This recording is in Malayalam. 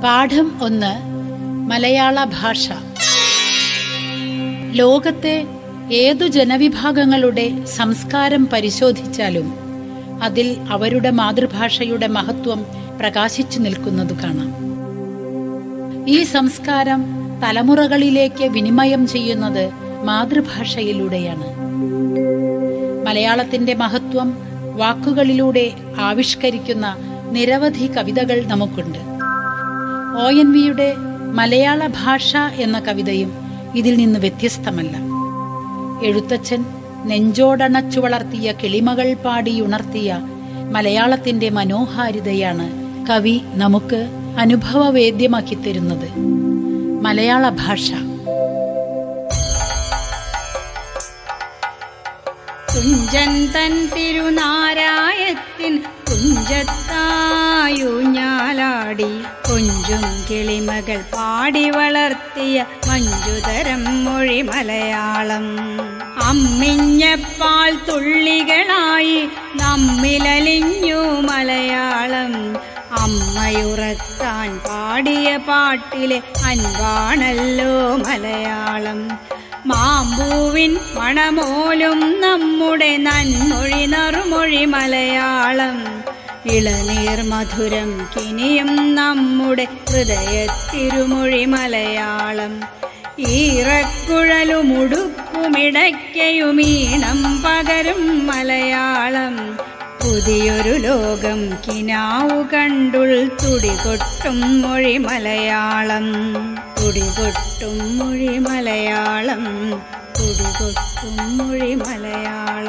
പാഠം ഒന്ന് മലയാള ഭാഷ ലോകത്തെ ഏതു ജനവിഭാഗങ്ങളുടെ സംസ്കാരം പരിശോധിച്ചാലും അതിൽ അവരുടെ മാതൃഭാഷയുടെ മഹത്വം പ്രകാശിച്ചു നിൽക്കുന്നത് കാണാം ഈ സംസ്കാരം തലമുറകളിലേക്ക് വിനിമയം ചെയ്യുന്നത് മാതൃഭാഷയിലൂടെയാണ് മലയാളത്തിന്റെ മഹത്വം വാക്കുകളിലൂടെ ആവിഷ്കരിക്കുന്ന നിരവധി കവിതകൾ നമുക്കുണ്ട് ഒ എൻ വിയുടെ മലയാള ഭാഷ എന്ന കവിതയും ഇതിൽ നിന്ന് വ്യത്യസ്തമല്ല എഴുത്തച്ഛൻ നെഞ്ചോടണച്ചു വളർത്തിയ കിളിമകൾ പാടിയുണർത്തിയ മലയാളത്തിന്റെ മനോഹാരിതയാണ് കവി നമുക്ക് അനുഭവവേദ്യമാക്കി തരുന്നത് മലയാള ഭാഷ തുഞ്ചൻ തൻ തിരുനാരായത്തിൻ കുഞ്ചത്തായൂഞ്ഞാലാടി കൊഞ്ചും കിളിമകൾ പാടി വളർത്തിയ മഞ്ജുതരം മൊഴി മലയാളം അമ്മിഞ്ഞപ്പാൽ തുള്ളികളായി നമ്മിലലിഞ്ഞു മലയാളം അമ്മയുറക്കാൻ പാടിയ പാട്ടിലെ അൻപാണല്ലോ മലയാളം മാമ്പൂവിൻ മണമോലും നമ്മുടെ നന്മൊഴി നറുമൊഴി മലയാളം ഇളനീർ മധുരം കിനിയും നമ്മുടെ ഹൃദയത്തിരുമൊഴി മലയാളം ഈറക്കുഴലുമുടുക്കുമിടയ്ക്കയുമീണം പകരും മലയാളം പുതിയൊരു ലോകം കിനാവു കണ്ടുൾ തുടികൊട്ടും മൊഴി മലയാളം തുടികൊട്ടും മൊഴി മലയാളം തുടികൊട്ടും മൊഴി മലയാളം